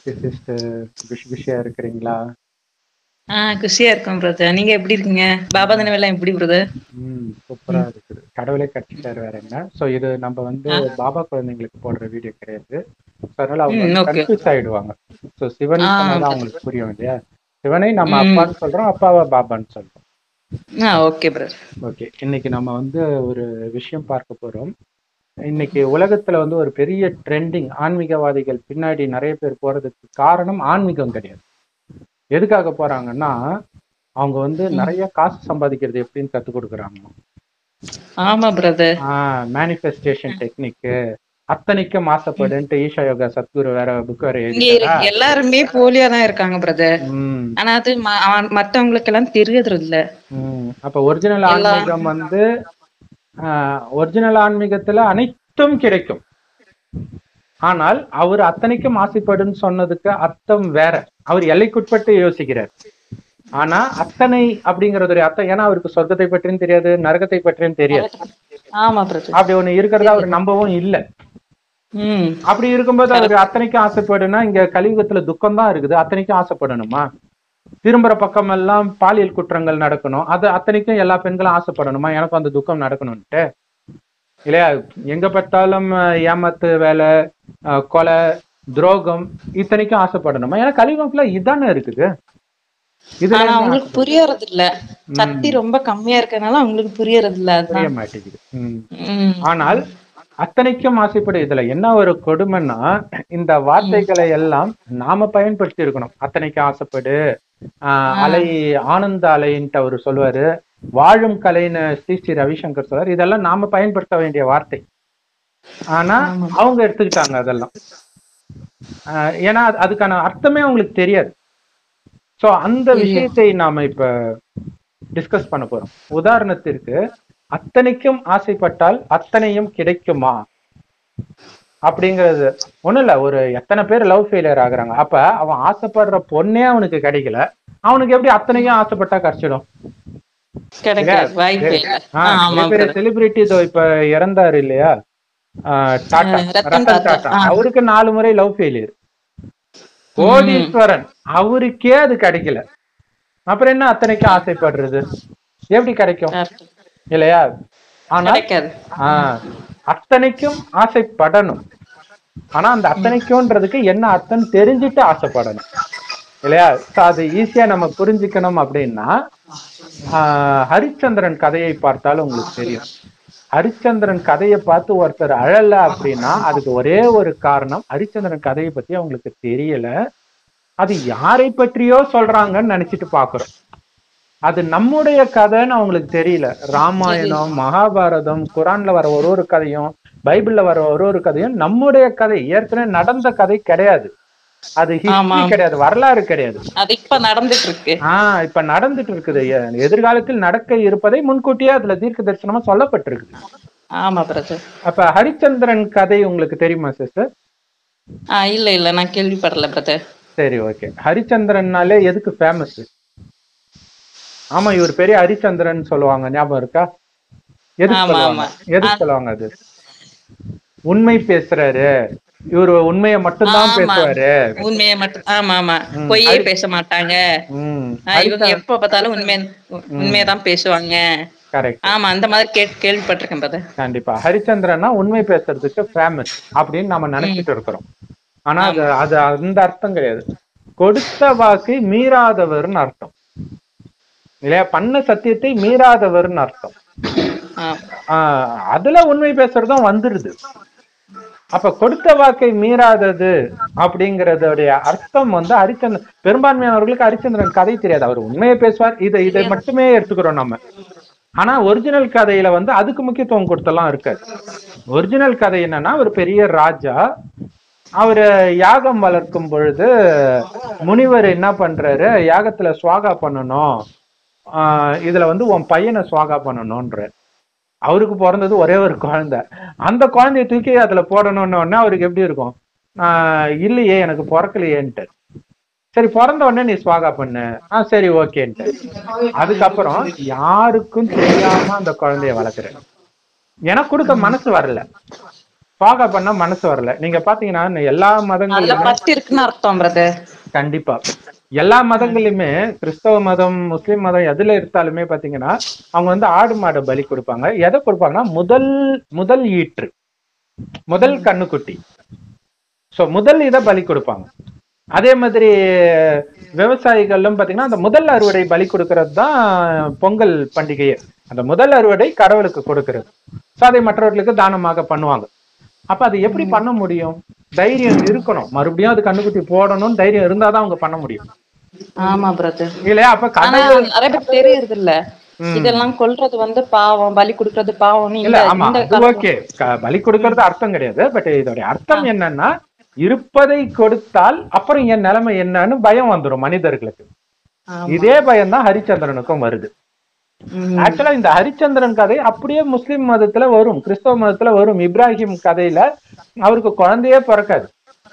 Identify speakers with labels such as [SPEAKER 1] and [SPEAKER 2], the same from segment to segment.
[SPEAKER 1] Sister குஷி குஷியா இருக்கிறீங்களா
[SPEAKER 2] ஆ குஷியா இருக்கோம் பிரதர் நீங்க எப்படி இருக்கீங்க பாபா தினவெல்லாம் எப்படி பிரதர்
[SPEAKER 1] ம் சூப்பரா இருக்குது கடவுளே கடிச்சிட்டாரு வேற என்ன ஸோ இது நம்ம வந்து
[SPEAKER 2] ஆ.
[SPEAKER 1] பாபா குழந்தைங்களுக்கு போடுற வீடியோ கிடையாது So, அதனால அவங்க
[SPEAKER 2] ம், okay.
[SPEAKER 1] கன்ஃபியூஸ் ஆயிடுவாங்க ஸோ சிவன்
[SPEAKER 2] ஆ,
[SPEAKER 1] சொன்னாதான்
[SPEAKER 2] okay.
[SPEAKER 1] அவங்களுக்கு புரியும் இல்லையா சிவனை நம்ம
[SPEAKER 2] ம்.
[SPEAKER 1] அப்பான்னு சொல்றோம் அப்பாவை பாபான்னு சொல்றோம்
[SPEAKER 2] ஆ ஓகே பிரதர்
[SPEAKER 1] ஓகே இன்னைக்கு நம்ம வந்து ஒரு விஷயம் பார்க்க போறோம் இன்னைக்கு உலகத்துல வந்து ஒரு பெரிய ட்ரெண்டிங் ஆன்மீகவாதிகள் பின்னாடி நிறைய பேர் போறதுக்கு காரணம் ஆன்மீகம் கிடையாது எதுக்காக போறாங்கன்னா அவங்க வந்து நிறைய காசு சம்பாதிக்கிறது எப்படின்னு கத்து கொடுக்குறாங்க
[SPEAKER 2] ஆமா பிரதர்
[SPEAKER 1] மேனிஃபெஸ்டேஷன் டெக்னிக் அத்தனைக்கும் ஆசைப்படுன்ட்டு ஈஷா யோகா சத்குரு வேற புக் வேற
[SPEAKER 2] இங்க
[SPEAKER 1] எழுதிட்டாரா
[SPEAKER 2] இருக்க எல்லாருமே போலியா தான் இருக்காங்க பிரதர்
[SPEAKER 1] ம்
[SPEAKER 2] ஆனா அது ம- அவன்- மத்தவங்களுக்கு எல்லாம் தெரியறது இல்ல
[SPEAKER 1] ம். அப்ப ஒரிஜினல்
[SPEAKER 2] எல்லா-
[SPEAKER 1] ஆன்மீகம் வந்து ஒரிஜினல் ஆன்மீகத்துல அனைத்தும் கிடைக்கும் ஆனால் அவர் அத்தனைக்கும் ஆசைப்படுன்னு சொன்னதுக்கு அர்த்தம் வேற அவர் எல்லைக்குட்பட்டு யோசிக்கிறார் ஆனா அத்தனை அப்படிங்கறதுடைய அர்த்தம் ஏன்னா அவருக்கு சொர்க்கத்தை பற்றியும் தெரியாது நரகத்தை பற்றியும் தெரியாது
[SPEAKER 2] ஆமா பிரதர்
[SPEAKER 1] அப்படி ஒண்ணு இருக்கிறதா அவர் நம்பவும் இல்லை
[SPEAKER 2] ம்
[SPEAKER 1] அப்படி இருக்கும்போது அவர் அத்தனைக்கும் ஆசைப்படுனா இங்க கலியுகத்துல துக்கம் தான் இருக்குது அத்தனைக்கும் ஆசைப்படணுமா திரும்புற பக்கம் எல்லாம் பாலியல் குற்றங்கள் நடக்கணும் அது அத்தனைக்கும் எல்லா பெண்களும் ஆசைப்படணுமா எனக்கும் அந்த துக்கம் நடக்கணும்ட்டு இல்லையா எங்க பார்த்தாலும் அஹ், ஏமாத்து வேலை அஹ், கொலை துரோகம் இத்தனைக்கும் ஆசைப்படணுமா ஏன்னா கலியுகத்துல இதானே இருக்குது இதுல
[SPEAKER 2] ஆனா
[SPEAKER 1] என்ன
[SPEAKER 2] அவங்களுக்கு புரியறது இல்ல சக்தி ரொம்ப கம்மியா இருக்கறனால அவங்களுக்கு புரியறது இல்ல
[SPEAKER 1] புரிய
[SPEAKER 2] அதுதான்
[SPEAKER 1] மாட்டேங்குது ம்.
[SPEAKER 2] ம்.
[SPEAKER 1] ஆனால் அத்தனைக்கும் ஆசைப்படு இதுல என்ன ஒரு கொடுமைன்னா இந்த வார்த்தைகளை எல்லாம் நாம பயன்படுத்தி இருக்கணும் அத்தனைக்கும் ஆசைப்படு ஆஹ் அலை ஆனந்த அலைன்ட்டு அவர் சொல்லுவாரு வாழும் கலைன்னு ஸ்ரீ ஸ்ரீ ரவிசங்கர் சொல்றாரு இதெல்லாம் நாம பயன்படுத்த வேண்டிய வார்த்தை ஆனா அவங்க எடுத்துக்கிட்டாங்க அதெல்லாம் ஆஹ் ஏன்னா அது- அதுக்கான அர்த்தமே அவங்களுக்கு தெரியாது சோ அந்த விஷயத்தை நாம இப்ப டிஸ்கஸ் பண்ண போறோம் உதாரணத்திற்கு அத்தனைக்கும் ஆசைப்பட்டால் அத்தனையும் கிடைக்குமா அப்படிங்கிறது ஒண்ணும் இல்ல ஒரு எத்தனை பேர் லவ் ஃபெயிலியர் ஆகுறாங்க அப்ப அவன் ஆசைப்படுற பொண்ணே அவனுக்கு கிடைக்கல அவனுக்கு எப்படி அத்தனைக்கும் ஆசைப்பட்டா கிடைச்சிடும்
[SPEAKER 2] கிடைக்காது வாய்ப்பே இல்ல
[SPEAKER 1] ஆ,
[SPEAKER 2] ஆ, ஆமா
[SPEAKER 1] நிறைய பேர் செலிபிரிட்டி இதோ இப்ப இறந்தாரு இல்லையா ஆ, டாடா
[SPEAKER 2] ஆ, ரத்தன்
[SPEAKER 1] ரத்தன்
[SPEAKER 2] டாடா.
[SPEAKER 1] டாடா
[SPEAKER 2] ஆ.
[SPEAKER 1] அவருக்கு நாலு முறை லவ் ஃபெயிலியர் கோடீஸ்வரன் அவருக்கே அது கிடைக்கல அப்புறம் என்ன அத்தனைக்கும் ஆசைப்படுறது எப்படி கிடைக்கும்
[SPEAKER 2] correct.
[SPEAKER 1] இல்லையா ஆனா
[SPEAKER 2] கிடைக்காது
[SPEAKER 1] ஆஹ் அத்தனைக்கும் ஆசைப்படணும் ஆனா அந்த அத்தனைக்கும்ன்றதுக்கு என்ன அர்த்தம் தெரிஞ்சுட்டு ஆசைப்படணும் இல்லையா So அது ஈஸியா நம்ம புரிஞ்சுக்கணும் அப்படின்னா ஆஹ் ஹரிச்சந்திரன் கதையை பார்த்தாலும் உங்களுக்கு தெரியும் ஹரிச்சந்திரன் கதையை பார்த்து ஒருத்தர் அழல அப்படின்னா அதுக்கு ஒரே ஒரு காரணம் ஹரிச்சந்திரன் கதையை பத்தி அவங்களுக்கு தெரியல அது யாரை பற்றியோ சொல்றாங்கன்னு நினைச்சிட்டு பாக்குறோம் அது நம்முடைய கதைன்னு அவங்களுக்கு தெரியல ராமாயணம் மகாபாரதம் குரான்ல வர ஒரு ஒரு கதையும் பைபிள்ல வர ஒரு ஒரு கதையும் நம்முடைய கதை ஏற்கனவே நடந்த கதை கிடையாது அது ஹிஸ்டரி
[SPEAKER 2] ஆமா.
[SPEAKER 1] கிடையாது வரலாறு கிடையாது
[SPEAKER 2] அது இப்ப நடந்துட்டு இருக்கு
[SPEAKER 1] ஆஹ் இப்ப நடந்துட்டு இருக்குது எ- எதிர்காலத்தில் நடக்க இருப்பதை முன்கூட்டியே அதுல தீர்க்க தரிசனமா சொல்லப்பட்டிருக்குது
[SPEAKER 2] ஆமா பிரதர்
[SPEAKER 1] அப்ப ஹரிச்சந்திரன் கதை உங்களுக்கு தெரியுமா சிஸ்டர்
[SPEAKER 2] ஆ இல்ல இல்ல நான் கேள்விப்படல பிரதர்
[SPEAKER 1] சரி ஓகே ஹரிச்சந்திரன்னாலே எதுக்கு ஃபேமஸ் ஆமா இவர் பெரிய ஹரிச்சந்திரன் சொல்லுவாங்க ஞாபகம் இருக்கா எதுக்கு
[SPEAKER 2] ஆமா,
[SPEAKER 1] சொல்லுவாங்க
[SPEAKER 2] ஆமா.
[SPEAKER 1] எதுக்கு சொல்லுவாங்க அது உண்மை பேசுறாரு இவரு உண்மையை மட்டும்தான்
[SPEAKER 2] ஆமா.
[SPEAKER 1] பேசுவாரு
[SPEAKER 2] உண்மையை மட்டும் ஆமா ஆமா பொய்யே பேச மாட்டாங்க
[SPEAKER 1] ம்
[SPEAKER 2] ஆ, இவங்க எப்ப பார்த்தாலும் உண்மை உண்மையதான் பேசுவாங்க
[SPEAKER 1] கரெக்ட்
[SPEAKER 2] ஆமா அந்த மாதிரி கே கேள்விப்பட்டிருக்கேன் பிரதர்
[SPEAKER 1] கண்டிப்பா ஹரிச்சந்திரனா உண்மை பேசுறதுக்கு ஃபேமஸ் அப்படின்னு நம்ம நினைச்சிட்டு இருக்கிறோம் ஆனா அது அது அந்த அர்த்தம் கிடையாது கொடுத்த வாக்கை மீறாதவர்னு அர்த்தம் இல்லையா பண்ண சத்தியத்தை மீறாதவர்னு அர்த்தம் ஆஹ் அதுல உண்மை பேசுறதும் வந்துருது அப்ப கொடுத்த வாக்கை மீறாதது அப்படிங்கறதுடைய அர்த்தம் வந்து ஹரிச்சந்திரன் பெரும்பான்மையானவர்களுக்கு ஹரிச்சந்திரன் கதை தெரியாது அவர் உண்மையை பேசுவார் இதை இதை மட்டுமே எடுத்துக்கிறோம் நம்ம ஆனா ஒரிஜினல் கதையில வந்து அதுக்கு முக்கியத்துவம் கொடுத்தெல்லாம் இருக்காது ஒரிஜினல் கதை என்னன்னா ஒரு பெரிய ராஜா அவரு யாகம் வளர்க்கும் பொழுது முனிவர் என்ன பண்றாரு யாகத்துல சுவாகா பண்ணணும் ஆஹ் இதுல வந்து உன் பையனை சுவாகா பண்ணணும்ன்ற அவருக்கு பிறந்தது ஒரே ஒரு குழந்தை அந்த குழந்தைய தூக்கி அதுல போடணும்னு உடனே அவருக்கு எப்படி இருக்கும் ஆஹ் இல்லையே எனக்கு பிறக்கலையேன்ட்டு சரி பிறந்த உடனே நீ சுவாகா பண்ணு ஆ சரி ஓகேன்ட்டு அதுக்கப்புறம் யாருக்கும் தெரியாம அந்த குழந்தைய வளர்க்குறேன் எனக்கு கொடுக்க மனசு வரல ஃபாகா பண்ண மனசு வரல நீங்க பாத்தீங்கன்னா எல்லா
[SPEAKER 2] அதுல
[SPEAKER 1] மதங்களிலுமே
[SPEAKER 2] பத்து இருக்குன்னு அர்த்தம் பிரதர்
[SPEAKER 1] கண்டிப்பா எல்லா மதங்களையுமே கிறிஸ்தவ மதம் முஸ்லிம் மதம் எதுல எடுத்தாலுமே பாத்தீங்கன்னா அவங்க வந்து ஆடு மாடு பலி கொடுப்பாங்க எதை கொடுப்பாங்கன்னா முதல் முதல் ஈற்று முதல் கண்ணுக்குட்டி சோ முதல் இதை பலி கொடுப்பாங்க அதே மாதிரி விவசாயிகளும் பாத்தீங்கன்னா அந்த முதல் அறுவடை பலி கொடுக்கறது தான் பொங்கல் பண்டிகையே அந்த முதல் அறுவடை கடவுளுக்கு கொடுக்கிறது சோ அதை மற்றவர்களுக்கு தானமாக பண்ணுவாங்க அப்ப அது எப்படி பண்ண முடியும் தைரியம் இருக்கணும் மறுபடியும் அது கண்ணுக்குட்டி போடணும்னு தைரியம் இருந்தாதான் அவங்க பண்ண முடியும்
[SPEAKER 2] ஆமா பிரதர்
[SPEAKER 1] இல்லையா அப்ப
[SPEAKER 2] ஆனா
[SPEAKER 1] கடவுள்
[SPEAKER 2] நிறைய பேர் தெரியறது இல்ல இதெல்லாம் கொல்றது வந்து பாவம் பலி கொடுக்கறது பாவம்
[SPEAKER 1] இல்ல ஆமா அது ஓகே பலி கொடுக்கறது அர்த்தம் கிடையாது பட் இதோட அர்த்தம் என்னன்னா இருப்பதை கொடுத்தால் அப்புறம் என் நிலைமை என்னன்னு பயம் வந்துடும் மனிதர்களுக்கு இதே பயம் தான் ஹரிச்சந்திரனுக்கும் வருது ஆக்சுவலா இந்த ஹரிச்சந்திரன் கதை அப்படியே முஸ்லிம் மதத்துல வரும் கிறிஸ்தவ மதத்துல வரும் இப்ராஹிம் கதையில அவருக்கு குழந்தையே பிறக்காது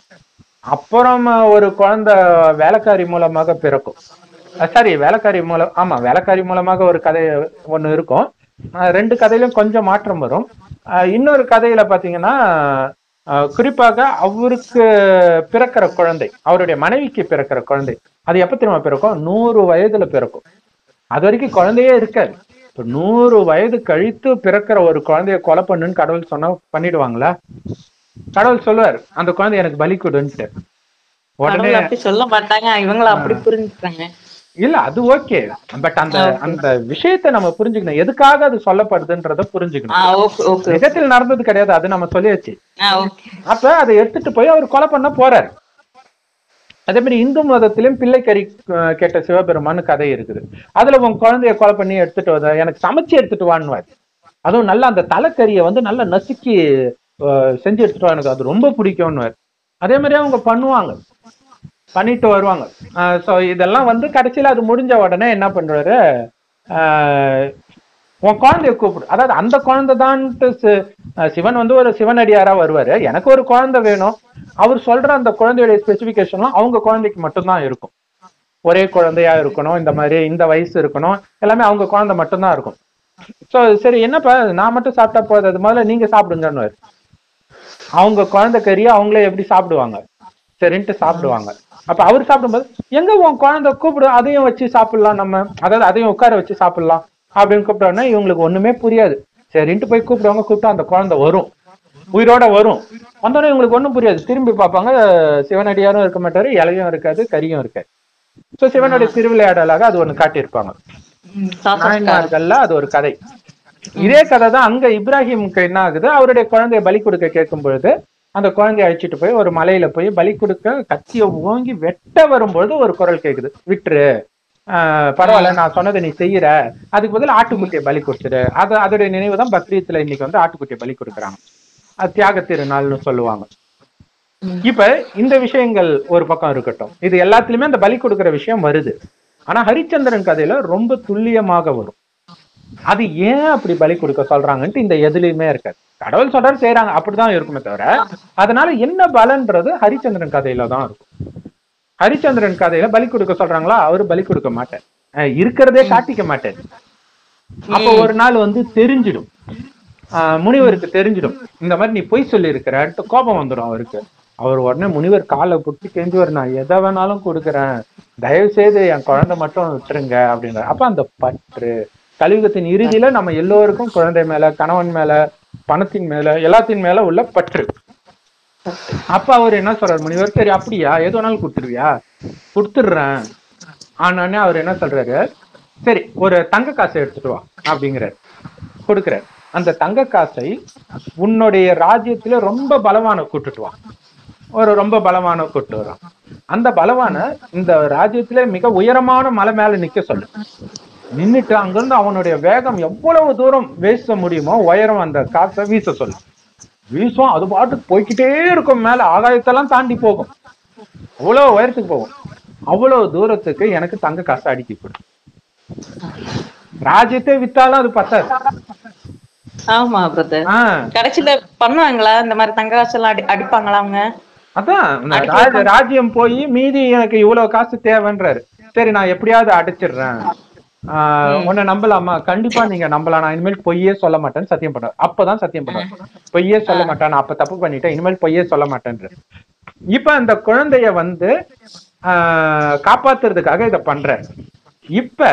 [SPEAKER 1] அப்புறம் ஒரு குழந்தை வேலைக்காரி மூலமாக பிறக்கும் சாரி வேலைக்காரி மூலம் ஆமா வேலைக்காரி மூலமாக ஒரு கதை ஒண்ணு இருக்கும் அஹ் ரெண்டு கதையிலும் கொஞ்சம் மாற்றம் வரும் அஹ் இன்னொரு கதையில பாத்தீங்கன்னா அஹ் குறிப்பாக அவருக்கு பிறக்கிற குழந்தை அவருடைய மனைவிக்கு பிறக்கிற குழந்தை அது எப்ப திரும்ப பிறக்கும் நூறு வயதுல பிறக்கும் அது வரைக்கும் குழந்தையே இருக்காது இப்ப நூறு வயது கழித்து பிறக்கிற ஒரு குழந்தைய கொலை பண்ணுன்னு கடவுள் சொன்னா பண்ணிடுவாங்களா கடவுள் சொல்லுவார் அந்த குழந்தை எனக்கு பலி கொடுன்ட்டு உடனே
[SPEAKER 2] கடவுள் அப்படி சொல்ல மாட்டாங்க இவங்கள அப்படி புரிஞ்சுக்கிறாங்க
[SPEAKER 1] இல்ல அது ஓகே பட் அந்த அந்த விஷயத்தை நம்ம புரிஞ்சுக்கணும் எதுக்காக அது சொல்லப்படுதுன்றத புரிஞ்சுக்கணும்
[SPEAKER 2] ஆஹ் ஓகே ஓகே
[SPEAKER 1] நிஜத்தில் நடந்தது கிடையாது அது நம்ம சொல்லியாச்சு
[SPEAKER 2] ஆஹ் ஓகே
[SPEAKER 1] அப்ப அதை எடுத்துட்டு போய் அவர் கொலை பண்ண போறாரு அதே மாதிரி இந்து மதத்திலும் பிள்ளைக்கறி அஹ், கேட்ட சிவபெருமான்னு கதை இருக்குது அதுல உன் குழந்தைய கொலை பண்ணி எடுத்துட்டு வந்த எனக்கு சமைச்சு எடுத்துட்டு வான்னுவார் அதுவும் நல்லா அந்த தலைக்கறியை வந்து நல்லா நசுக்கி அஹ், செஞ்சு எடுத்துட்டு வா எனக்கு அது ரொம்ப பிடிக்கும்னுவார் அதே மாதிரி அவங்க பண்ணுவாங்க பண்ணிட்டு வருவாங்க ஸோ இதெல்லாம் வந்து கடைசியில அது முடிஞ்ச உடனே என்ன பண்றாரு ஆஹ் உன் குழந்தைய கூப்பிடு அதாவது அந்த குழந்தை தான்ட்டு சி- அஹ் சிவன் வந்து ஒரு சிவனடியாரா வருவாரு எனக்கு ஒரு குழந்தை வேணும் அவர் சொல்ற அந்த குழந்தையுடைய ஸ்பெசிபிகேஷன்லாம் அவங்க குழந்தைக்கு மட்டும்தான் இருக்கும் ஒரே குழந்தையா இருக்கணும் இந்த மாதிரி இந்த வயசு இருக்கணும் எல்லாமே அவங்க குழந்தை மட்டும்தான் இருக்கும் ஸோ சரி என்னப்பா நான் மட்டும் சாப்பிட்டா போதாது முதல்ல நீங்க சாப்பிடுங்கன்னு அவங்க குழந்தை கறியை அவங்களே எப்படி சாப்பிடுவாங்க சரின்ட்டு சாப்பிடுவாங்க அப்ப அவர் சாப்பிடும்போது எங்க உன் குழந்தை கூப்பிடு அதையும் வச்சு சாப்பிடலாம் நம்ம அதாவது அதையும் உட்கார வச்சு சாப்பிடலாம் அப்படின்னு கூப்பிட்டோன்னா இவங்களுக்கு ஒண்ணுமே புரியாது சரின்ட்டு போய் கூப்பிடுவாங்க கூப்பிட்டா அந்த குழந்தை வரும் உயிரோட வரும் வந்தோடனே இவங்களுக்கு ஒண்ணும் புரியாது திரும்பி பார்ப்பாங்க சிவனடியாரும் இருக்க மாட்டாரு இலையும் இருக்காது கறியும் இருக்காது சோ சிவனுடைய திருவிளையாடலாக அது ஒண்ணு காட்டியிருப்பாங்க
[SPEAKER 2] ம், சாப்பிட்டா
[SPEAKER 1] நாயன்மார்கள்ல அது ஒரு கதை இதே கதை தான் அங்க இப்ராஹிமுக்கு என்ன ஆகுது அவருடைய குழந்தைய பலி கொடுக்க கேட்கும் பொழுது அந்த குழந்தைய அழைச்சிட்டு போய் ஒரு மலையில போய் பலி கொடுக்க கத்திய ஓங்கி வெட்ட வரும்பொழுது ஒரு குரல் கேக்குது விட்டுரு ஆஹ் பரவாயில்ல நான் சொன்னதை நீ செய்யற அதுக்கு பதில் ஆட்டுக்குட்டியை பலி கொடுத்துரு அது அதோடைய நினைவு தான் பக்ரீத்ல இன்னைக்கு வந்து ஆட்டுக்குட்டியை பலி கொடுக்குறாங்க அது தியாக திருநாள்னு சொல்லுவாங்க இப்ப இந்த விஷயங்கள் ஒரு பக்கம் இருக்கட்டும் இது எல்லாத்துலயுமே அந்த பலி கொடுக்கிற விஷயம் வருது ஆனா ஹரிச்சந்திரன் கதையில ரொம்ப துல்லியமாக வரும் அது ஏன் அப்படி பலி கொடுக்க சொல்றாங்கன்ட்டு இந்த எதுலயுமே இருக்காது கடவுள் சொல்றாரு செய்யறாங்க அப்படிதான் இருக்குமே தவிர அதனால என்ன பலன்றது ஹரிச்சந்திரன் கதையில தான் இருக்கும் ஹரிச்சந்திரன் கதையில பலி கொடுக்க சொல்றாங்களா அவரு பலி கொடுக்க மாட்டார் அஹ் இருக்கிறதே காட்டிக்க மாட்டார் அப்ப ஒரு நாள் வந்து தெரிஞ்சிடும் ஆஹ் முனிவருக்கு தெரிஞ்சிடும் இந்த மாதிரி நீ பொய் சொல்லி இருக்கிறன்ட்டு கோபம் வந்துடும் அவருக்கு அவர் உடனே முனிவர் காலை புட்டி கெஞ்சுவார் நான் எதை வேணாலும் கொடுக்குறேன் தயவு செய்து என் குழந்தை மட்டும் விட்டுருங்க அப்படின்ற அப்ப அந்த பற்று கலியுகத்தின் இறுதியில நம்ம எல்லோருக்கும் குழந்தை மேல கணவன் மேல பணத்தின் மேல எல்லாத்தின் மேல உள்ள பற்று அப்ப அவர் என்ன சொல்றாரு முனிவர் சரி அப்படியா எது வேணாலும் கொடுத்துருவியா கொடுத்துடுறேன் ஆனோடனே அவர் என்ன சொல்றாரு சரி ஒரு தங்க காசை எடுத்துட்டு வா அப்படிங்கிறார் கொடுக்குறார் அந்த தங்க காசை உன்னுடைய ராஜ்யத்துல ரொம்ப பலவான கூட்டுட்டு வா ஒரு ரொம்ப பலவான கூட்டு வரான் அந்த பலவான இந்த ராஜ்யத்துல மிக உயரமான மலை மேல நிக்க சொல்லு நின்னுட்டு அங்கிருந்து அவனுடைய வேகம் எவ்வளவு தூரம் வீச முடியுமோ உயரம் அந்த காசை வீச சொல்லு வீசும் அது பாட்டுக்கு போய்க்கிட்டே இருக்கும் மேல ஆகாயத்தெல்லாம் தாண்டி போகும் அவ்வளவு உயரத்துக்கு போகும் அவ்வளவு தூரத்துக்கு எனக்கு தங்க காசை அடுக்கி கொடு ராஜ்யத்தை வித்தாலும் அது பத்தாது
[SPEAKER 2] ஆமா பிரதர்
[SPEAKER 1] ஆஹ்
[SPEAKER 2] கடைசியில பண்ணுவாங்களா இந்த மாதிரி தங்க காசு எல்லாம் அடி அடிப்பாங்களா அவங்க
[SPEAKER 1] அதான் இந்த ராஜ- ராஜ்யம் போய் மீதி எனக்கு இவ்வளவு காசு தேவைன்றாரு சரி நான் எப்படியாவது அடைச்சிடுறேன் ஆஹ் உன்னை நம்பலாமா கண்டிப்பா நீங்க நம்பலாம் நான் இனிமேல் பொய்யே சொல்ல மாட்டேன்னு சத்தியம் பண்ணுவேன் அப்பதான் சத்தியம் பண்ணுவேன் பொய்யே சொல்ல மாட்டேன் நான் அப்ப தப்பு பண்ணிட்டேன் இனிமேல் பொய்யே சொல்ல மாட்டேன்ற இப்ப அந்த குழந்தைய வந்து ஆஹ் காப்பாத்துறதுக்காக இத பண்றாரு இப்ப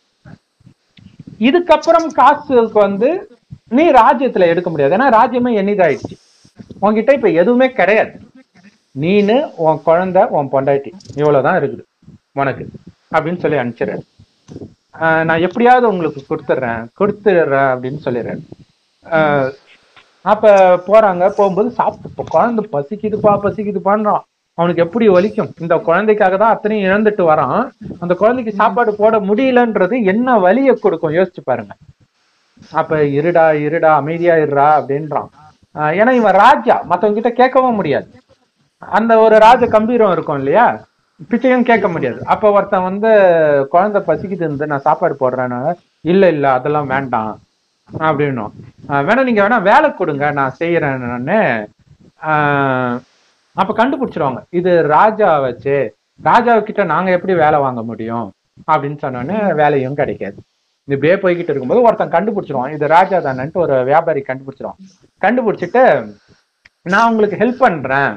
[SPEAKER 1] இதுக்கப்புறம் காசுக்கு வந்து நீ ராஜ்யத்துல எடுக்க முடியாது ஏன்னா ராஜ்யமே எண்ணிதாயிடுச்சு உன்கிட்ட இப்ப எதுவுமே கிடையாது நீனு உன் குழந்தை உன் பொண்டாட்டி இவ்வளவுதான் இருக்குது உனக்கு அப்படின்னு சொல்லி அனுப்பிச்சிடுறேன் ஆஹ் நான் எப்படியாவது உங்களுக்கு கொடுத்துட்றேன் கொடுத்துடுறேன் அப்படின்னு சொல்லிடுறேன் ஆஹ் அப்ப போறாங்க போகும்போது சாப்பிட்டு இப்போ குழந்தை பசிக்குதுப்பா பசிக்குதுப்பான்றான் அவனுக்கு எப்படி வலிக்கும் இந்த குழந்தைக்காக தான் அத்தனையும் இழந்துட்டு வரான் அந்த குழந்தைக்கு சாப்பாடு போட முடியலன்றது என்ன வலியை கொடுக்கும் யோசிச்சு பாருங்க அப்ப இருடா இருடா அமைதியா இருடா அப்படின்றான் ஆஹ் ஏன்னா இவன் ராஜா மத்தவங்க கிட்ட கேட்கவும் முடியாது அந்த ஒரு ராஜ கம்பீரம் இருக்கும் இல்லையா பிச்சையும் கேட்க முடியாது அப்ப ஒருத்தன் வந்து குழந்தை பசிக்குது இருந்து நான் சாப்பாடு போடுறேன்னு இல்ல இல்ல அதெல்லாம் வேண்டாம் அப்படின்னும் ஆஹ் வேணா நீங்க வேணா வேலை கொடுங்க நான் செய்யறேன்னு ஆஹ் அப்ப கண்டுபிடிச்சிருவாங்க இது ராஜா வச்சு ராஜா கிட்ட நாங்க எப்படி வேலை வாங்க முடியும் அப்படின்னு சொன்னோன்னே வேலையும் கிடைக்காது இது இப்படியே போய்கிட்டு இருக்கும்போது ஒருத்தன் கண்டுபிடிச்சிருவான் இது ராஜா தானேன்ட்டு ஒரு வியாபாரி கண்டுபிடிச்சிருவான் கண்டுபிடிச்சிட்டு நான் உங்களுக்கு ஹெல்ப் பண்றேன்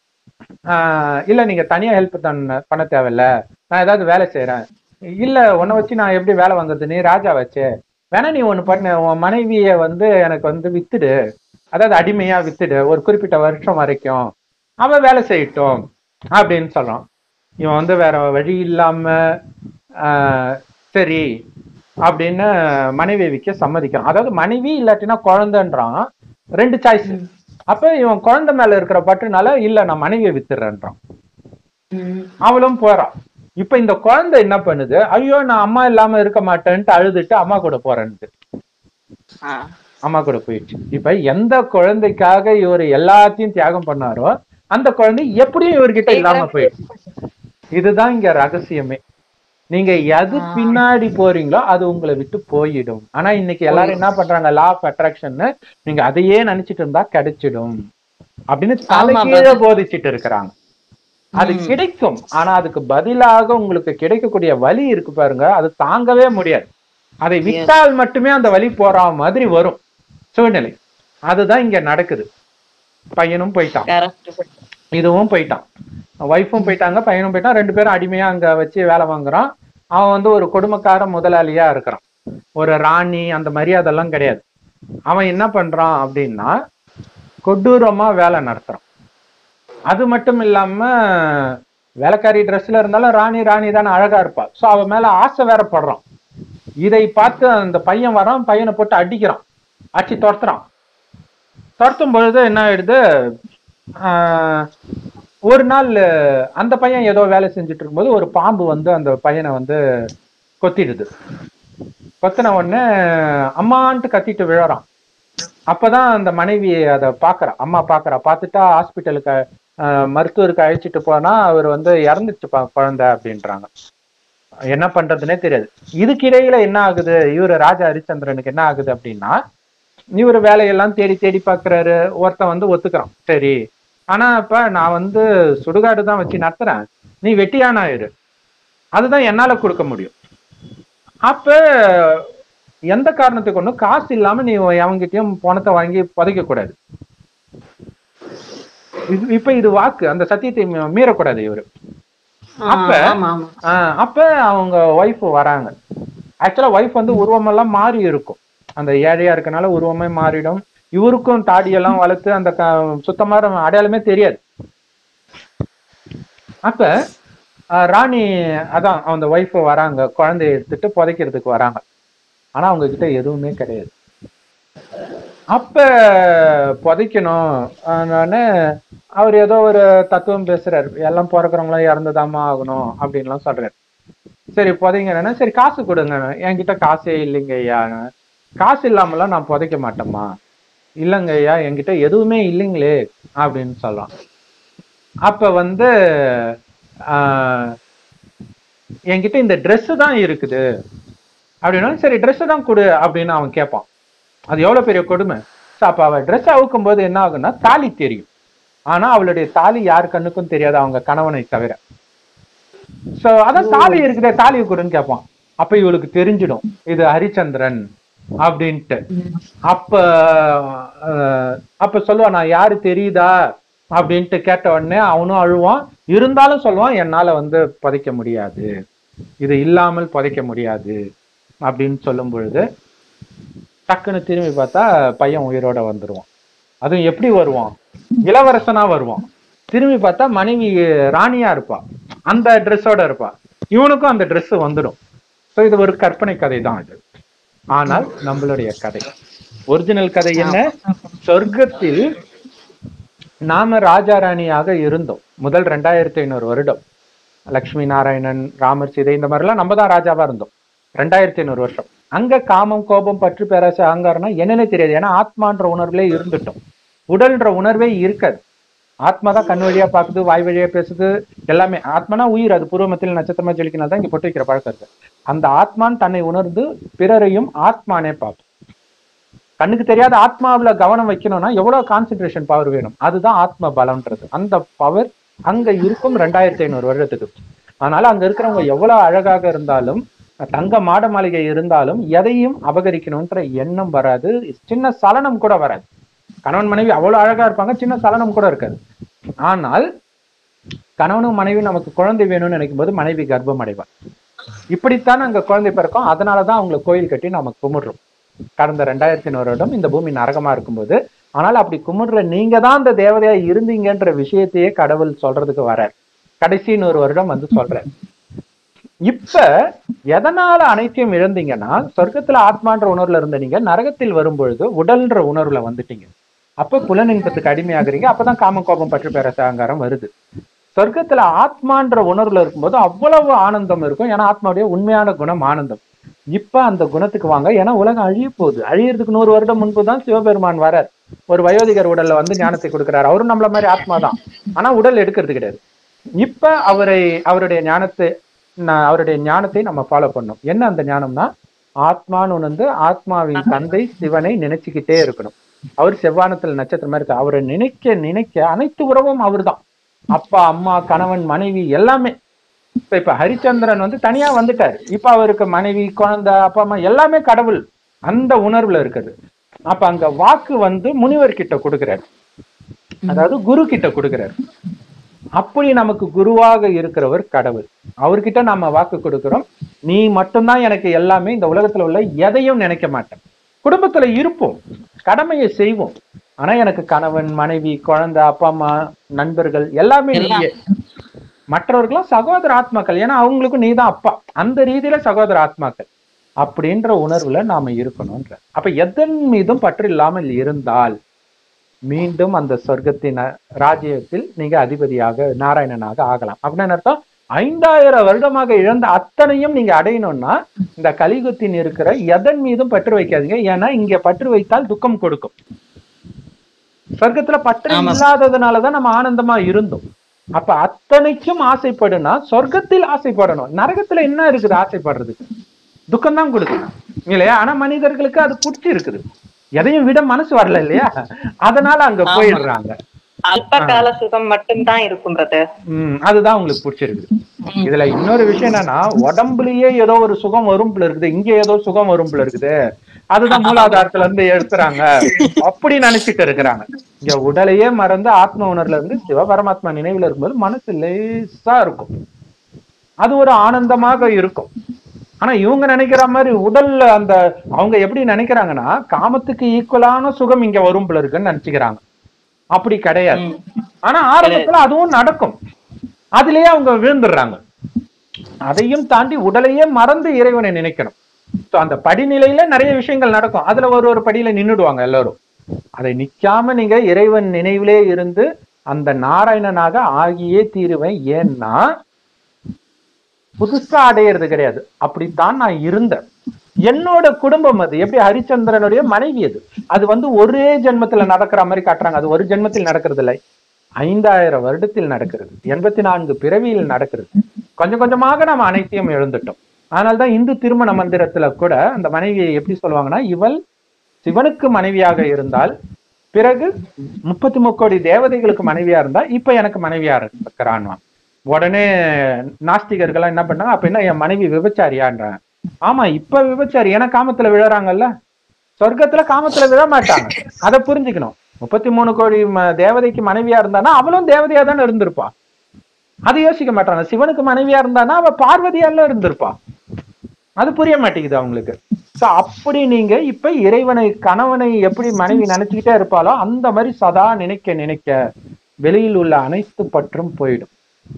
[SPEAKER 1] ஆஹ் இல்ல நீங்க தனியா ஹெல்ப் பண்ண பண்ண தேவையில்ல நான் ஏதாவது வேலை செய்யறேன் இல்ல உன்னை வச்சு நான் எப்படி வேலை வாங்குறது நீ ராஜா வச்சு வேணா நீ ஒண்ணு பண்ணு உன் மனைவிய வந்து எனக்கு வந்து வித்துடு அதாவது அடிமையா வித்துடு ஒரு குறிப்பிட்ட வருஷம் வரைக்கும் அவ வேலை செய்யட்டும் அப்படின்னு சொல்றான் இவன் வந்து வேற வழி இல்லாம ஆஹ் சரி அப்படின்னு மனைவி விற்க சம்மதிக்கிறான் அதாவது மனைவி இல்லாட்டினா குழந்தைன்றான் ரெண்டு சாய்ஸ் அப்ப இவன் குழந்தை மேல இருக்கிற பற்றுனால இல்ல நான் மனைவியை வித்துறேன்றான்
[SPEAKER 2] ம்.
[SPEAKER 1] அவளும் போறான் இப்ப இந்த குழந்தை என்ன பண்ணுது ஐயோ நான் அம்மா இல்லாம இருக்க மாட்டேன்ட்டு அழுதுட்டு அம்மா கூட போறேன்ட்டு
[SPEAKER 2] ஆ.
[SPEAKER 1] அம்மா கூட போயிடுச்சு இப்ப எந்த குழந்தைக்காக இவர் எல்லாத்தையும் தியாகம் பண்ணாரோ அந்த குழந்தை எப்படியும் இவர்கிட்ட இல்லாம போயிடுச்சு இதுதான் இங்க ரகசியமே நீங்க எது பின்னாடி போறீங்களோ அது உங்களை விட்டு போயிடும் ஆனா இன்னைக்கு எல்லாரும் என்ன பண்றாங்க லா ஆஃப் அட்ராக்ஷன் நீங்க அதையே நினைச்சிட்டு இருந்தா கிடைச்சிடும் அப்படின்னு தலைகீழ போதிச்சிட்டு இருக்கிறாங்க அது கிடைக்கும் ஆனா அதுக்கு பதிலாக உங்களுக்கு கிடைக்கக்கூடிய வலி இருக்கு பாருங்க அது தாங்கவே முடியாது அதை விட்டால் மட்டுமே அந்த வலி போற மாதிரி வரும் சூழ்நிலை அதுதான் இங்க நடக்குது பையனும் போயிட்டான்
[SPEAKER 2] correct.
[SPEAKER 1] இதுவும் போயிட்டான் ஒய்ஃபும் போயிட்டாங்க பையனும் போயிட்டான் ரெண்டு பேரும் அடிமையா அங்க வச்சு வேலை வாங்குறான் அவன் வந்து ஒரு கொடுமைக்கார முதலாளியா இருக்கிறான் ஒரு ராணி அந்த மரியாதை எல்லாம் கிடையாது அவன் என்ன பண்றான் அப்படின்னா கொடூரமா வேலை நடத்துறான் அது மட்டும் இல்லாம வேலைக்காரி ட்ரெஸ்ல இருந்தாலும் ராணி ராணி தானே அழகா இருப்பா சோ அவ மேல ஆசை வேற படுறான் இதை பார்த்து அந்த பையன் வரான் பையனை போட்டு அடிக்கிறான் அடிச்சு துரத்துறான் துரத்தும் பொழுது என்ன ஆயிடுது ஆஹ் ஒரு நாள் அந்த பையன் ஏதோ வேலை செஞ்சுட்டு இருக்கும்போது ஒரு பாம்பு வந்து அந்த பையனை வந்து கொத்திடுது கொத்தின உடனே அம்மான்ட்டு கத்திட்டு விழறான் அப்பதான் அந்த மனைவி அதை பாக்குறா அம்மா பாக்குறா பார்த்துட்டா ஹாஸ்பிட்டலுக்கு மருத்துவருக்கு அழைச்சிட்டு போனா அவர் வந்து இறந்துச்சுப்பா குழந்தை அப்படின்றாங்க என்ன பண்றதுனே தெரியாது இதுக்கு இடையில என்ன ஆகுது இவரு ராஜா ஹரிச்சந்திரனுக்கு என்ன ஆகுது அப்படின்னா இவர் வேலையெல்லாம் தேடி தேடி பாக்குறாரு ஒருத்தன் வந்து ஒத்துக்கிறான் சரி ஆனா இப்ப நான் வந்து சுடுகாடு தான் வச்சு நடத்துறேன் நீ வெட்டியான ஆயிரு அதுதான் என்னால கொடுக்க முடியும் அப்ப எந்த காரணத்துக்கு ஒண்ணும் காசு இல்லாம நீ அவங்ககிட்டயும் பணத்தை வாங்கி புதைக்க கூடாது இது இப்ப இது வாக்கு அந்த சத்தியத்தை மீ- மீறக்கூடாது இவரு
[SPEAKER 2] ஆ,
[SPEAKER 1] அப்ப
[SPEAKER 2] ஆமா ஆமா
[SPEAKER 1] ஆஹ் அப்ப அவங்க ஒய்ஃப் வராங்க ஆக்சுவலா ஒய்ஃப் வந்து உருவமெல்லாம் மாறி இருக்கும் அந்த ஏழையா இருக்கனால உருவமே மாறிடும் இவருக்கும் தாடியெல்லாம் வளர்த்து அந்த க- சுத்தமான அடையாளமே தெரியாது அப்ப ஆஹ் ராணி அதான் அந்த ஒய்ஃப் வராங்க குழந்தைய எடுத்துட்டு புதைக்கிறதுக்கு வராங்க ஆனா அவங்க கிட்ட எதுவுமே கிடையாது அப்ப புதைக்கணும் ஆனானே அவர் ஏதோ ஒரு தத்துவம் பேசுறாரு எல்லாம் பிறக்கிறவங்களும் இறந்துதாம்மா ஆகணும் அப்படின்லாம் சொல்றாரு சரி புதைங்கன்னா சரி காசு கொடுங்க என்கிட்ட காசே இல்லைங்க ஐயா காசு இல்லாமலாம் நான் புதைக்க மாட்டேம்மா இல்லைங்க ஐயா என்கிட்ட எதுவுமே இல்லைங்களே அப்படின்னு சொல்றான் அப்ப வந்து ஆஹ், என்கிட்ட இந்த Dress தான் இருக்குது அப்படின்னா சரி Dress தான் கொடு அப்படின்னு அவன் கேட்பான் அது எவ்வளவு பெரிய கொடுமை So, அப்ப அவ Dress அவுக்கும் போது என்ன ஆகும்னா தாலி தெரியும் ஆனா அவளுடைய தாலி யார் கண்ணுக்கும் தெரியாது அவங்க கணவனை தவிர சோ அதான் தாலி இருக்குதே தாலியை கொடுன்னு கேட்பான் அப்ப இவளுக்கு தெரிஞ்சிடும் இது ஹரிச்சந்திரன் அப்படின்ட்டு அப்ப அஹ், அப்ப சொல்லுவான் நான் யாரு தெரியுதா அப்படின்ட்டு கேட்ட உடனே அவனும் அழுவான் இருந்தாலும் சொல்லுவான் என்னால வந்து புதைக்க முடியாது இது இல்லாமல் புதைக்க முடியாது அப்படின்னு சொல்லும் பொழுது டக்குன்னு திரும்பி பார்த்தா பையன் உயிரோட வந்துருவான் அதுவும் எப்படி வருவான் இளவரசனா வருவான் திரும்பி பார்த்தா மனைவி ராணியா இருப்பா அந்த ட்ரெஸ்ஸோட இருப்பா இவனுக்கும் அந்த Dress வந்துடும் ஸோ இது ஒரு கற்பனை கதை தான் இது ஆனால் நம்மளுடைய கதை ஒரிஜினல் கதை என்ன சொர்க்கத்தில் நாம ராஜா ராணியாக இருந்தோம் முதல் ரெண்டாயிரத்தி ஐநூறு வருடம் லக்ஷ்மி நாராயணன் ராமர் சீதை இந்த மாதிரிலாம் நம்ம தான் ராஜாவா இருந்தோம் ரெண்டாயிரத்தி ஐநூறு வருஷம் அங்க காமம் கோபம் பற்று பேராசை அகங்காரம்னா என்னன்னே தெரியாது ஏன்னா ஆத்மான்ற உணர்வுலே இருந்துட்டோம் உடல்ன்ற உணர்வே இருக்காது ஆத்மா தான் கண் வழியா பாக்குது வாய் வழியா பேசுது எல்லாமே ஆத்மானா உயிர் அது பூர்வமத்தில் நட்சத்திரமா ஜொலிக்கினால் தான் இங்க பொட்டு வைக்கிற பழக்கம் இருக்கு அந்த ஆத்மான் தன்னை உணர்ந்து பிறரையும் ஆத்மானே பார்க்கும் கண்ணுக்கு தெரியாத ஆத்மாவுல கவனம் வைக்கணும்னா எவ்வளவு கான்சென்ட்ரேஷன் பவர் வேணும் அதுதான் ஆத்ம பலம்ன்றது அந்த பவர் அங்க இருக்கும் ரெண்டாயிரத்தி ஐநூறு வருடத்துக்கு அதனால அங்க இருக்கிறவங்க எவ்வளவு அழகாக இருந்தாலும் தங்க மாட மாளிகை இருந்தாலும் எதையும் அபகரிக்கணும்ன்ற எண்ணம் வராது சின்ன சலனம் கூட வராது கணவன் மனைவி அவ்வளவு அழகா இருப்பாங்க சின்ன சலனம் கூட இருக்காது ஆனால் கணவனும் மனைவி நமக்கு குழந்தை வேணும்னு நினைக்கும் போது மனைவி கர்ப்பம் அடைவார் இப்படித்தான் அங்க குழந்தை பிறக்கும் அதனாலதான் அவங்களை கோயில் கட்டி நாம கும்பிடுறோம் கடந்த ரெண்டாயிரத்தி ஐநூறு வருடம் இந்த பூமி நரகமா இருக்கும்போது ஆனால் அப்படி கும்பிடுற நீங்க தான் அந்த தேவதையா இருந்தீங்கன்ற விஷயத்தையே கடவுள் சொல்றதுக்கு வர கடைசி நூறு வருடம் வந்து சொல்றார் இப்ப எதனால அனைத்தையும் இழந்தீங்கன்னா சொர்க்கத்துல ஆத்மான்ற உணர்வுல இருந்த நீங்க நரகத்தில் வரும்பொழுது உடல்ன்ற உணர்வுல வந்துட்டீங்க அப்ப புலனின்பத்துக்கு அடிமையாகிறீங்க அப்பதான் காம கோபம் பற்று பேர அகங்காரம் வருது சொர்க்கத்துல ஆத்மான்ற உணர்வுல இருக்கும்போது அவ்வளவு ஆனந்தம் இருக்கும் ஏன்னா ஆத்மாவுடைய உண்மையான குணம் ஆனந்தம் இப்ப அந்த குணத்துக்கு வாங்க ஏன்னா உலகம் அழிய போகுது அழியறதுக்கு நூறு வருடம் முன்பு தான் சிவபெருமான் வரார் ஒரு வயோதிகர் உடல்ல வந்து ஞானத்தை கொடுக்கிறார் அவரும் நம்மள மாதிரி ஆத்மா தான் ஆனா உடல் எடுக்கிறது கிடையாது இப்ப அவரை அவருடைய ஞானத்தை ந- அவருடைய ஞானத்தை நம்ம ஃபாலோ பண்ணோம் என்ன அந்த ஞானம்னா ஆத்மான்னு உணர்ந்து ஆத்மாவின் தந்தை சிவனை நினைச்சுக்கிட்டே இருக்கணும் அவர் செவ்வானத்துல நட்சத்திரம் மாதிரி இருக்கார். அவரை நினைக்க நினைக்க அனைத்து உறவும் அவர்தான் அப்பா அம்மா கணவன் மனைவி எல்லாமே இப்ப இப்ப ஹரிச்சந்திரன் வந்து தனியா வந்துட்டாரு இப்ப அவருக்கு மனைவி குழந்தை அப்பா அம்மா எல்லாமே கடவுள் அந்த உணர்வுல இருக்குது அப்ப அங்க வாக்கு வந்து முனிவர் கிட்ட கொடுக்கிறார் அதாவது குரு கிட்ட கொடுக்கிறார் அப்படி நமக்கு குருவாக இருக்கிறவர் கடவுள் அவர்கிட்ட நாம வாக்கு கொடுக்கிறோம் நீ மட்டும்தான் எனக்கு எல்லாமே இந்த உலகத்துல உள்ள எதையும் நினைக்க மாட்டேன் குடும்பத்துல இருப்போம் கடமையை செய்வோம் ஆனா எனக்கு கணவன் மனைவி குழந்தை அப்பா அம்மா நண்பர்கள் எல்லாமே
[SPEAKER 2] எல்லாம்.
[SPEAKER 1] நீயே மற்றவர்களும் சகோதர ஆத்மாக்கள் ஏன்னா அவங்களுக்கும் நீதான் அப்பா அந்த ரீதியில சகோதர ஆத்மாக்கள் அப்படின்ற உணர்வுல நாம இருக்கணும்ன்ற அப்ப எதன் மீதும் பற்று இல்லாமல் இருந்தால் மீண்டும் அந்த சொர்க்கத்தின் அ- ராஜ்யத்தில் நீங்க அதிபதியாக நாராயணனாக ஆகலாம் அப்படின்னு அர்த்தம் ஐந்தாயிரம் வருடமாக இழந்த அத்தனையும் நீங்க அடையணும்னா இந்த கலியுகத்தின் இருக்கிற எதன் மீதும் பற்று வைக்காதீங்க ஏன்னா இங்க பற்று வைத்தால் துக்கம் கொடுக்கும் சொர்க்கத்துல பற்று
[SPEAKER 2] ஆமா.
[SPEAKER 1] இல்லாததுனாலதான் நம்ம ஆனந்தமா இருந்தோம் அப்ப அத்தனைக்கும் ஆசைப்படுனா சொர்க்கத்தில் ஆசைப்படணும் நரகத்துல என்ன இருக்குது ஆசைப்படுறதுக்கு துக்கம் தான் கொடுக்குது இல்லையா ஆனா மனிதர்களுக்கு அது பிடிச்சி இருக்குது எதையும் விட மனசு வரல இல்லையா அதனால அங்க
[SPEAKER 2] ஆமா.
[SPEAKER 1] போயிடுறாங்க
[SPEAKER 3] அல்ப கால சுகம் மட்டும்தான் இருக்கும் பிரதர்
[SPEAKER 1] உம் அதுதான் உங்களுக்கு பிடிச்சிருக்குது இதுல இன்னொரு விஷயம் என்னன்னா உடம்புலயே ஏதோ ஒரு சுகம் வரும் போல இருக்குது இங்க ஏதோ சுகம் வரும் போல இருக்குது அதுதான் மூலாதாரத்துல இருந்து எடுத்துறாங்க அப்படி நினைச்சிட்டு இருக்கிறாங்க இங்க உடலையே மறந்து ஆத்ம உணர்வுல இருந்து சிவ பரமாத்மா நினைவுல இருக்கும்போது மனசு லேசா இருக்கும் அது ஒரு ஆனந்தமாக இருக்கும் ஆனா இவங்க நினைக்கிற மாதிரி உடல்ல அந்த அவங்க எப்படி நினைக்கிறாங்கன்னா காமத்துக்கு ஈக்குவலான சுகம் இங்க வரும் போல இருக்குன்னு நினைச்சுக்கிறாங்க அப்படி கிடையாது
[SPEAKER 2] ம்.
[SPEAKER 1] ஆனா ஆரம்பத்துல அதுவும் நடக்கும் அதுலயே அவங்க விழுந்துடுறாங்க அதையும் தாண்டி உடலையே மறந்து இறைவனை நினைக்கணும் So, அந்த படிநிலையில நிறைய விஷயங்கள் நடக்கும் அதுல ஒரு ஒரு படியில நின்னுடுவாங்க எல்லாரும் அதை நிக்காம நீங்க இறைவன் நினைவிலே இருந்து அந்த நாராயணனாக ஆகியே தீருவேன் ஏன்னா புதுசா அடையிறது கிடையாது அப்படித்தான் நான் இருந்தேன் என்னோட குடும்பம் அது எப்படி ஹரிச்சந்திரனுடைய மனைவி அது அது வந்து ஒரே ஜென்மத்துல நடக்கிற மாதிரி காட்டுறாங்க அது ஒரு ஜென்மத்தில் நடக்கிறது இல்லை ஐந்தாயிரம் வருடத்தில் நடக்கிறது எண்பத்தி நான்கு பிறவியில் நடக்கிறது கொஞ்சம் கொஞ்சமாக நம்ம அனைத்தையும் எழுந்துட்டோம் அதனால்தான் இந்து திருமண மந்திரத்துல கூட அந்த மனைவியை எப்படி சொல்லுவாங்கன்னா இவள் சிவனுக்கு மனைவியாக இருந்தால் பிறகு முப்பத்தி முக்கோடி தேவதைகளுக்கு மனைவியா இருந்தா இப்ப எனக்கு மனைவியா இருக்கிறான் உடனே நாஸ்திகர்கள்லாம் என்ன பண்ணாங்க அப்ப என்ன என் மனைவி விபச்சாரியான்றாங்க ஆமா இப்ப விபச்சாரி ஏன்னா காமத்துல விழறாங்கல்ல சொர்க்கத்துல காமத்துல விழ மாட்டாங்க அதை புரிஞ்சுக்கணும் முப்பத்தி மூணு கோடி ம- தேவதைக்கு மனைவியா இருந்தானா அவளும் தேவதையா தானே இருந்திருப்பா அதை யோசிக்க மாட்டாங்க சிவனுக்கு மனைவியா இருந்தானா அவ பார்வதியால இருந்திருப்பா அது புரிய மாட்டேங்குது அவங்களுக்கு சோ அப்படி நீங்க இப்ப இறைவனை கணவனை எப்படி மனைவி நினைச்சுக்கிட்டே இருப்பாளோ அந்த மாதிரி சதா நினைக்க நினைக்க வெளியில் உள்ள அனைத்து பற்றும் போயிடும்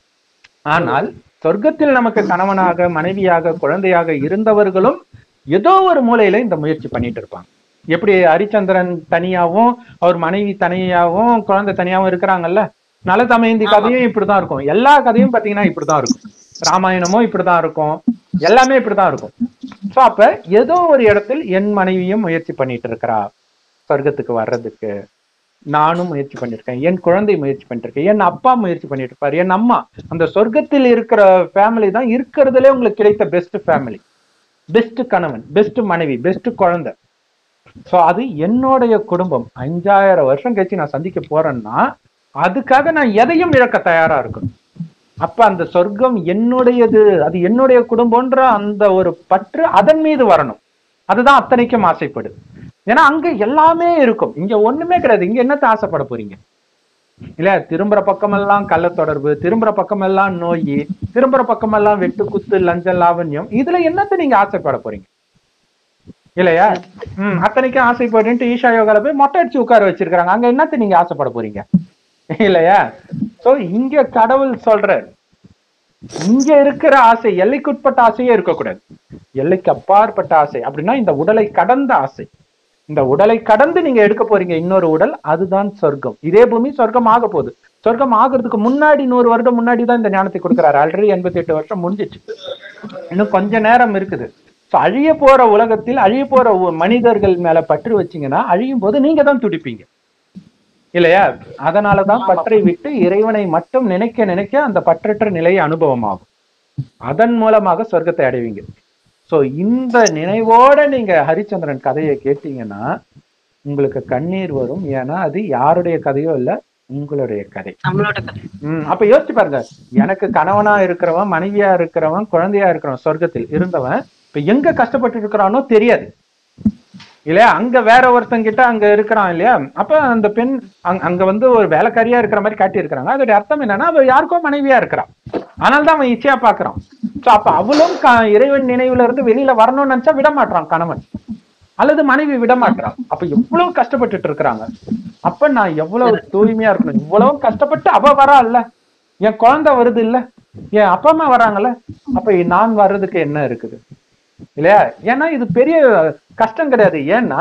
[SPEAKER 1] ஆனால் சொர்க்கத்தில் நமக்கு கணவனாக மனைவியாக குழந்தையாக இருந்தவர்களும் ஏதோ ஒரு மூலையில இந்த முயற்சி பண்ணிட்டு இருப்பாங்க எப்படி ஹரிச்சந்திரன் தனியாவும் அவர் மனைவி தனியாவும் குழந்தை தனியாவும் இருக்கிறாங்கல்ல நல தமயந்தி கதையும் இப்படிதான் இருக்கும் எல்லா கதையும் பாத்தீங்கன்னா இப்படிதான் இருக்கும் ராமாயணமும் இப்படிதான் இருக்கும் எல்லாமே இப்படிதான் இருக்கும் சோ அப்ப ஏதோ ஒரு இடத்தில் என் மனைவியும் முயற்சி பண்ணிட்டு இருக்கிறா சொர்க்கத்துக்கு வர்றதுக்கு நானும் முயற்சி பண்ணிருக்கேன் என் குழந்தை முயற்சி பண்ணிருக்கேன் என் அப்பா முயற்சி பண்ணிட்டு இருப்பாரு என் அம்மா அந்த சொர்க்கத்தில் இருக்கிற ஃபேமிலி தான் இருக்கிறதுலே உங்களுக்கு கிடைத்த பெஸ்ட் ஃபேமிலி பெஸ்ட் கணவன் பெஸ்ட் மனைவி பெஸ்ட் குழந்தை சோ அது என்னுடைய குடும்பம் அஞ்சாயிரம் வருஷம் கழிச்சு நான் சந்திக்க போறேன்னா அதுக்காக நான் எதையும் இழக்க தயாரா இருக்கணும் அப்ப அந்த சொர்க்கம் என்னுடையது அது என்னுடைய குடும்பம்ன்ற அந்த ஒரு பற்று அதன் மீது வரணும் அதுதான் அத்தனைக்கும் ஆசைப்படுது ஏன்னா அங்க எல்லாமே இருக்கும் இங்க ஒண்ணுமே கிடையாது இங்க என்னத்த ஆசைப்பட போறீங்க இல்ல திரும்புற பக்கமெல்லாம் கள்ள தொடர்பு திரும்புற பக்கமெல்லாம் நோய் திரும்புற பக்கமெல்லாம் வெட்டு குத்து லஞ்சம் லாவண்யம் இதுல என்னத்த நீங்க ஆசைப்பட போறீங்க இல்லையா ம் அத்தனைக்கும் ஆசைப்படுன்ட்டு ஈஷா யோகால போய் மொட்டை அடிச்சு உட்கார வச்சிருக்காங்க அங்க என்னத்த நீங்க ஆசைப்பட போறீங்க இல்லையா சோ இங்க கடவுள் சொல்றாரு இங்க இருக்கிற ஆசை எல்லைக்குட்பட்ட ஆசையே இருக்கக்கூடாது எல்லைக்கு அப்பாற்பட்ட ஆசை அப்படின்னா இந்த உடலை கடந்த ஆசை இந்த உடலை கடந்து நீங்க எடுக்க போறீங்க இன்னொரு உடல் அதுதான் சொர்க்கம் இதே பூமி சொர்க்கம் ஆக போகுது சொர்க்கம் ஆகுறதுக்கு முன்னாடி நூறு வருடம் முன்னாடி தான் இந்த ஞானத்தை கொடுக்குறாரு ஆல்ரெடி எண்பத்தி எட்டு வருஷம் முடிஞ்சிச்சு இன்னும் கொஞ்ச நேரம் இருக்குது So, அழிய போற உலகத்தில் அழிய போற ஒ- மனிதர்கள் மேல பற்று வச்சீங்கன்னா அழியும் போது நீங்க தான் துடிப்பீங்க இல்லையா அதனாலதான் பற்றை விட்டு இறைவனை மட்டும் நினைக்க நினைக்க அந்த பற்றற்ற நிலை அனுபவமாகும் அதன் மூலமாக சொர்க்கத்தை அடைவீங்க சோ இந்த நினைவோட நீங்க ஹரிச்சந்திரன் கதையை கேட்டீங்கன்னா உங்களுக்கு கண்ணீர் வரும் ஏன்னா அது யாருடைய கதையோ இல்ல உங்களுடைய கதை
[SPEAKER 2] நம்மளோட கதை
[SPEAKER 1] ம் அப்ப யோசிச்சு பாருங்க எனக்கு கணவனா இருக்கிறவன் மனைவியா இருக்கிறவன் குழந்தையா இருக்கிறவன் சொர்க்கத்தில் இருந்தவன் இப்ப எங்க கஷ்டப்பட்டு இருக்கிறானோ தெரியாது இல்லையா அங்க வேற ஒருத்தன் கிட்ட அங்க இருக்கிறான் இல்லையா அப்ப அந்த பெண் அங்க அங்க வந்து ஒரு வேலைக்காரியா இருக்கிற மாதிரி காட்டி இருக்கிறாங்க அதோட அர்த்தம் என்னன்னா அவ யாருக்கோ மனைவியா இருக்கிறான் ஆனால் தான் அவன் இச்சையா பாக்குறான் சோ அப்ப அவளும் க- இறைவன் நினைவுல இருந்து வெளியில வரணும்னு நினைச்சா விட மாட்டான் கணவன் அல்லது மனைவி விட மாட்டான் அப்ப எவ்வளவு கஷ்டப்பட்டுட்டு இருக்கிறாங்க அப்ப நான் எவ்வளவு தூய்மையா இருக்கணும் இவ்வளவு கஷ்டப்பட்டு அவ வரா இல்ல என் குழந்தை வருது இல்ல என் அப்பா அம்மா வராங்கல்ல அப்ப நான் வர்றதுக்கு என்ன இருக்குது இல்லையா ஏன்னா இது பெரிய கஷ்டம் கிடையாது ஏன்னா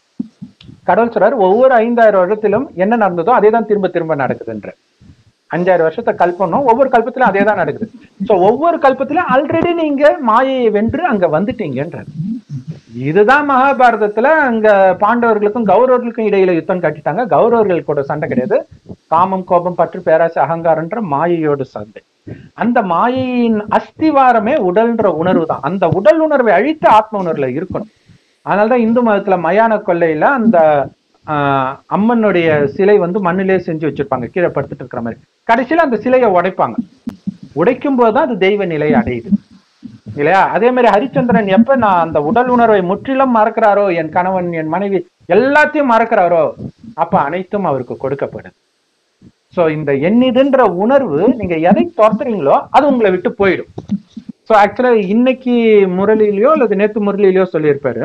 [SPEAKER 1] கடவுள் சொல்றாரு ஒவ்வொரு ஐந்தாயிரம் வருடத்திலும் என்ன நடந்ததோ அதே தான் திரும்ப திரும்ப நடக்குதுன்ற அஞ்சாயிரம் வருஷத்தை கல்பனும் ஒவ்வொரு கல்பத்திலும் அதே தான் நடக்குது சோ ஒவ்வொரு கல்பத்திலும் ஆல்ரெடி நீங்க மாயையை வென்று அங்க வந்துட்டீங்கன்றது இதுதான் மகாபாரதத்துல அங்க பாண்டவர்களுக்கும் கௌரவர்களுக்கும் இடையில யுத்தம் கட்டிட்டாங்க கௌரவர்கள் கூட சண்டை கிடையாது காமம் கோபம் பற்று பேராசை அகங்காரன்ற மாயையோட சண்டை அந்த மாயையின் அஸ்திவாரமே உடல்ன்ற உணர்வு தான் அந்த உடல் உணர்வை அழித்து ஆத்ம உணர்வுல இருக்கணும் அதனாலதான் இந்து மதத்துல மயான கொள்ளையில அந்த ஆஹ், அம்மனுடைய சிலை வந்து மண்ணிலே செஞ்சு வச்சிருப்பாங்க கீழே படுத்துட்டு இருக்கிற மாதிரி கடைசியில அந்த சிலையை உடைப்பாங்க உடைக்கும் போதுதான் அது தெய்வ நிலை அடையுது இல்லையா அதே மாதிரி ஹரிச்சந்திரன் எப்ப நான் அந்த உடல் உணர்வை முற்றிலும் மறக்கிறாரோ என் கணவன் என் மனைவி எல்லாத்தையும் மறக்கிறாரோ அப்ப அனைத்தும் அவருக்கு கொடுக்கப்படுது சோ இந்த எண்ணிதுன்ற உணர்வு நீங்க எதை துரத்துறீங்களோ அது உங்களை விட்டு போயிடும் சோ ஆக்சுவலா இன்னைக்கு முரளியிலயோ அல்லது நேத்து முரளியிலயோ சொல்லியிருப்பாரு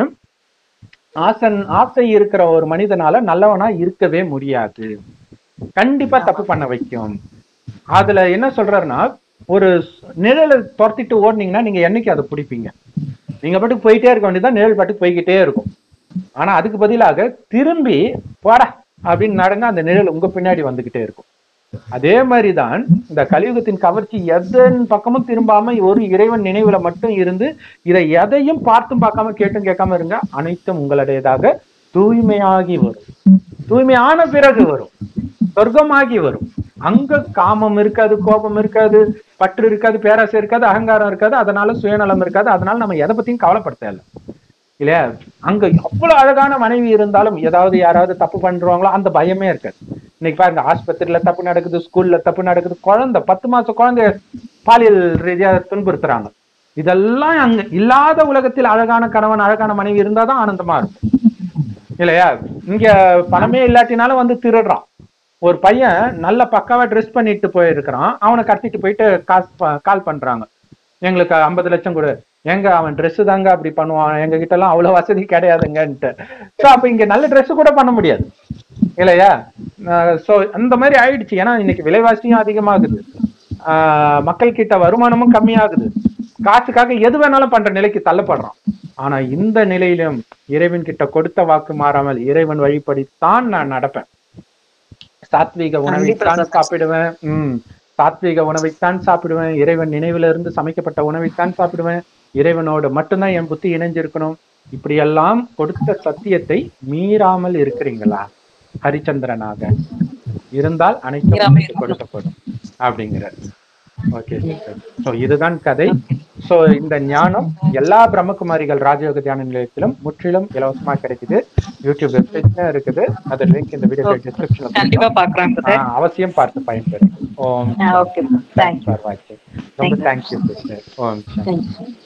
[SPEAKER 1] ஆசன் ஆசை இருக்கிற ஒரு மனிதனால நல்லவனா இருக்கவே முடியாது கண்டிப்பா தப்பு பண்ண வைக்கும் அதுல என்ன சொல்றாருன்னா ஒரு ஸ்- நிழலை துரத்திட்டு ஓடுனீங்கன்னா நீங்க என்னைக்கு அதை பிடிப்பீங்க நீங்க பாட்டுக்கு போயிட்டே இருக்க வேண்டியதுதான் நிழல் பாட்டுக்கு போய்கிட்டே இருக்கும் ஆனா அதுக்கு பதிலாக திரும்பி போடா அப்படின்னு நடங்க அந்த நிழல் உங்க பின்னாடி வந்துகிட்டே இருக்கும் அதே மாதிரிதான் இந்த கலியுகத்தின் கவர்ச்சி எதன் பக்கமும் திரும்பாம ஒரு இறைவன் நினைவுல மட்டும் இருந்து இதை எதையும் பார்த்தும் பார்க்காம கேட்டும் கேட்காம இருங்க அனைத்தும் உங்களுடையதாக தூய்மையாகி வரும் தூய்மையான பிறகு வரும் சொர்க்கமாகி வரும் அங்க காமம் இருக்காது கோபம் இருக்காது பற்று இருக்காது பேராசை இருக்காது அகங்காரம் இருக்காது அதனால சுயநலம் இருக்காது அதனால நம்ம எதை பத்தியும் கவலைப்பட தேவையில்ல இல்லையா அங்க எவ்வளவு அழகான மனைவி இருந்தாலும் ஏதாவது யாராவது தப்பு பண்றாங்களோ அந்த பயமே இருக்காது இன்னைக்கு பாருங்க ஆஸ்பத்திரியில தப்பு நடக்குது ஸ்கூல்ல தப்பு நடக்குது குழந்தை பத்து மாச குழந்தைய பாலியல் ரீதியா துன்புறுத்துறாங்க இதெல்லாம் அங்க இல்லாத உலகத்தில் அழகான கணவன் அழகான மனைவி இருந்தாதான் ஆனந்தமா இருக்கும் இல்லையா இங்க பணமே இல்லாட்டினாலும் வந்து திருடுறான் ஒரு பையன் நல்ல பக்காவா ட்ரெஸ் பண்ணிட்டு போயிருக்கிறான் அவனை கடத்திட்டு போயிட்டு காசு ப- கால் பண்றாங்க எங்களுக்கு ஐம்பது லட்சம் கொடு எங்க அவன் Dress தாங்க அப்படி பண்ணுவான் எங்க கிட்ட எல்லாம் அவ்வளவு வசதி கிடையாதுங்கன்ட்டு சோ அப்ப இங்க நல்ல Dress கூட பண்ண முடியாது இல்லையா சோ அந்த மாதிரி ஆயிடுச்சு ஏன்னா இன்னைக்கு விலைவாசியும் அதிகமாகுது ஆஹ் மக்கள் கிட்ட வருமானமும் கம்மியாகுது காசுக்காக எது வேணாலும் பண்ற நிலைக்கு தள்ளப்படுறான் ஆனா இந்த நிலையிலும் இறைவன் கிட்ட கொடுத்த வாக்கு மாறாமல் இறைவன் வழிபடித்தான் நான் நடப்பேன் சாத்வீக உணவைத்தான் சாப்பிடுவேன் உம் சாத்வீக உணவைத்தான் சாப்பிடுவேன் இறைவன் நினைவுல இருந்து சமைக்கப்பட்ட உணவைத்தான் சாப்பிடுவேன் இறைவனோடு மட்டும்தான் என் புத்தி இணைஞ்சிருக்கணும் இப்படியெல்லாம் கொடுத்த சத்தியத்தை மீறாமல் இருக்கிறீங்களா ஹரிச்சந்திரனாக இருந்தால் அனைத்தும்
[SPEAKER 2] மீறாமல்
[SPEAKER 1] உங்களுக்கு கொடுக்கப்படும் அப்படிங்கிறார் ஓகே சோ இதுதான் கதை சோ இந்த ஞானம் எல்லா பிரம்மகுமாரிகள் ராஜயோக தியான நிலையத்திலும் முற்றிலும் இலவசமா கிடைக்குது யூடியூப் வெப்சைட்ல இருக்குது அது லிங்க் இந்த வீடியோ டிஸ்கிரிப்ஷன்ல
[SPEAKER 3] கண்டிப்பா பாக்குறேன் பிரதர்
[SPEAKER 1] அவசியம் பார்த்து பயன்பெறும் ஓம்
[SPEAKER 3] ஓகே தேங்க்ஸ்
[SPEAKER 1] ஃபார் வாட்சிங் ரொம்ப thank you sister Om Shanti.
[SPEAKER 2] Thank you.